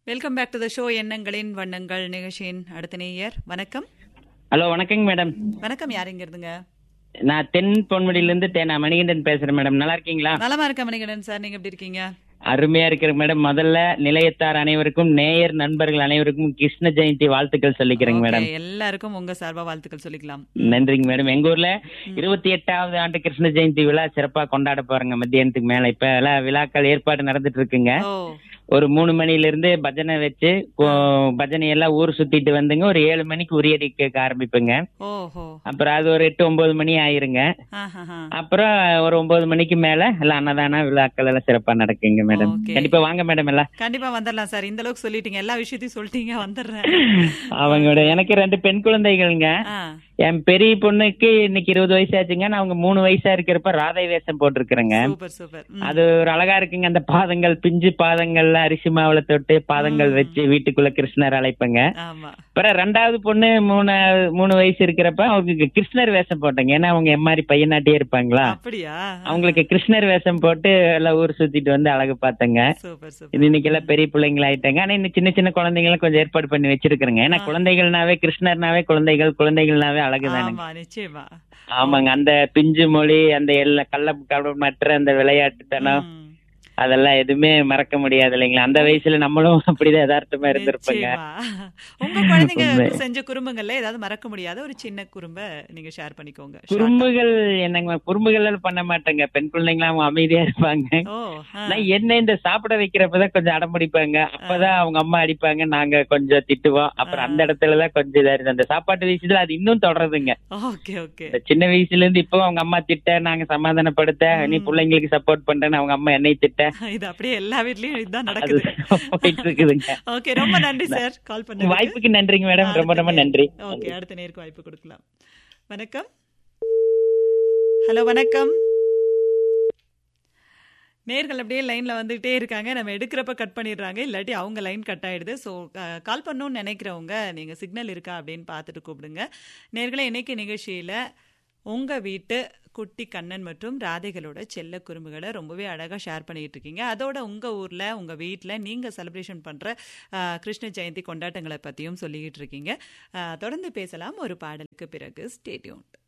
Welcome back to the show எண்ணங்களின் வண்ணங்கள் நிகழ்ச்சியின் அடுத்த நேயர் வணக்கம் ஹலோ வணக்கங்க மேடம் வணக்கம் யாருங்க இருந்துங்க நான் தென் பொன்முடியிலிருந்து தேனா மணிகண்டன் பேசுறேன் மேடம் நல்லா இருக்கீங்களா நலமா இருக்க மணிகண்டன் சார் நீங்க எப்படி இருக்கீங்க அருமையா இருக்கிற மேடம் முதல்ல நிலையத்தார் அனைவருக்கும் நேயர் நண்பர்கள் அனைவருக்கும் கிருஷ்ண ஜெயந்தி வாழ்த்துக்கள் சொல்லிக்கிறேங்க மேடம் Okay, எல்லாருக்கும் உங்க சார்பா வாழ்த்துக்கள் சொல்லிக்கலாம் நன்றிங்க மேடம் எங்க ஊர்ல இருபத்தி எட்டாவது ஆண்டு கிருஷ்ண ஜெயந்தி விழா சிறப்பா கொண்டாட போறாங்க மத்தியானத்துக்கு மேல இப்ப எல்லாம் விழாக்கள் ஏற்பாடு நடந்துட்டு இருக்குங்க ஓ ஒரு மூணு மணில இருந்து பஜனை வச்சு கோ- பஜனை எல்லாம் ஊர் சுத்திட்டு வந்துங்க ஒரு ஏழு மணிக்கு உரியடி கேட்க ஆரம்பிப்புங்க ஓஹோ அப்புறம் அது ஒரு எட்டு ஒன்பது மணி ஆயிருங்க ஆஹாஹா. அப்புறம் ஒரு ஒன்பது மணிக்கு மேல எல்லாம் அன்னதான விழாக்கள் எல்லாம் சிறப்பா நடக்குங்க மேடம் Okay. கண்டிப்பா வாங்க மேடம் எல்லாம் கண்டிப்பா வந்துடலாம் சார் இந்த அளவுக்கு சொல்லிட்டீங்க எல்லா விஷயத்தையும் சொல்லிட்டீங்க வந்துடுறேன் அவங்களோட எனக்கு ரெண்டு பெண் குழந்தைகள்ங்க ஆ, என் பெரிய பொண்ணுக்கு இன்னைக்கு இருபது வயசு ஆச்சுங்க நான் அவங்க மூணு வயசா இருக்கிறப்ப ராதை வேஷம் போட்டிருக்கிறேங்க சூப்பர் சூப்பர் ம், அது ஒரு அழகா இருக்குங்க அந்த பாதங்கள் பிஞ்சு பாதங்கள்ல அரிசி மாவுல தொட்டு பாதங்கள் வச்சு வீட்டுக்குள்ள கிருஷ்ணர் அழைப்பங்க ஆமா அப்புறம் ரெண்டாவது பொண்ணு மூணு மூணு வயசு இருக்கிறப்ப அவங்களுக்கு கிருஷ்ணர் வேஷம் போட்டேங்க ஏன்னா அவங்க எம்மாரி பையனாட்டியே இருப்பாங்களா அப்படியா அவங்களுக்கு கிருஷ்ணர் வேஷம் போட்டு எல்லாம் ஊர் சுத்திட்டு வந்து அழகு பார்த்தேங்க சூப்பர் சூப்பர் இது இன்னைக்கு எல்லாம் பெரிய பிள்ளைங்களா ஆயிட்டாங்க ஆனா இன்னும் சின்ன சின்ன குழந்தைங்களும் கொஞ்சம் ஏற்பாடு பண்ணி வச்சிருக்கிறேங்க ஏன்னா குழந்தைகள்னாவே கிருஷ்ணர்னாவே குழந்தைகள் குழந்தைகள்னாவே அழகுதானுங்க ஆமா நிச்சயமா ஆமாங்க அந்த பிஞ்சு மொழி அந்த எல்லா கள்ள மற்ற அந்த விளையாட்டுத்தனம் ம், அதெல்லாம் எதுவுமே மறக்க முடியாது இல்லைங்களா அந்த வயசுல நம்மளும் அப்படிதான் யதார்த்தமா இருந்திருப்போங்க நிச்சயமா. உங்க குழந்தைங்க செஞ்ச குறும்புங்கள்ல ஏதாவது மறக்க முடியாத ஒரு சின்ன குறும்ப நீங்க ஷேர் பண்ணிக்கோங்க குறும்புகள் என்னங்க குறும்புகள் எல்லாம் பண்ண மாட்டேங்க பெண் குழந்தைங்களா அவங்க அமைதியா இருப்பாங்க ஓ ஆ, நான் என்ன இந்த சாப்பிட வைக்கிறப்பதான் கொஞ்சம் அடம் பிடிப்பாங்க அப்பதான் அவங்க அம்மா அடிப்பாங்க நாங்க கொஞ்சம் திட்டுவோம் அப்புறம் அந்த இடத்துலதான் கொஞ்சம் இதா இருக்கு அந்த சாப்பாட்டு விஷயத்துல அது இன்னும் தொடருதுங்க ஓகே ஓகே இந்த சின்ன வயசுல இருந்து இப்போ அவங்க அம்மா திட்ட நாங்க சமாதானப்படுத்த நீ பிள்ளைங்களுக்கு சப்போர்ட் பண்றேன்னு அவங்க அம்மா என்னை திட்ட இது அப்படியே எல்லா வீட்லயும் இதுதான் அது நடக்குது போயிட்டு இருக்குதுங்க ஓகே ரொம்ப நன்றி சார் கால் பண்ணி வாய்ப்புக்கு நன்றிங்க மேடம் ரொம்ப ரொம்ப நன்றி ஓகே அடுத்த நேருக்கு வாய்ப்பு கொடுக்கலாம் வணக்கம் ஹலோ வணக்கம் நேர்கள் அப்படியே லைன்ல வந்துகிட்டே இருக்காங்க நம்ம எடுக்கிறப்ப கட் பண்ணிடுறாங்க இல்லாட்டி அவங்க லைன் கட் ஆயிடுது ஸோ கால் பண்ணணும்னு நினைக்கிறவங்க நீங்க சிக்னல் இருக்கா அப்படின்னு பார்த்துட்டு கூப்பிடுங்க நேர்களை இன்னைக்கு நிகழ்ச்சியில உங்க வீட்டு குட்டி கண்ணன் மற்றும் ராதைகளோட செல்ல குறும்புகளை ரொம்பவே அழகாக ஷேர் பண்ணிட்டு இருக்கீங்க அதோட உங்க ஊர்ல உங்க வீட்டில் நீங்க செலிப்ரேஷன் பண்ற ஆஹ், கிருஷ்ண ஜெயந்தி கொண்டாட்டங்களை பத்தியும் சொல்லிக்கிட்டு இருக்கீங்க ஆஹ், தொடர்ந்து பேசலாம் ஒரு பாடலுக்கு பிறகு ஸ்டேட்யூன்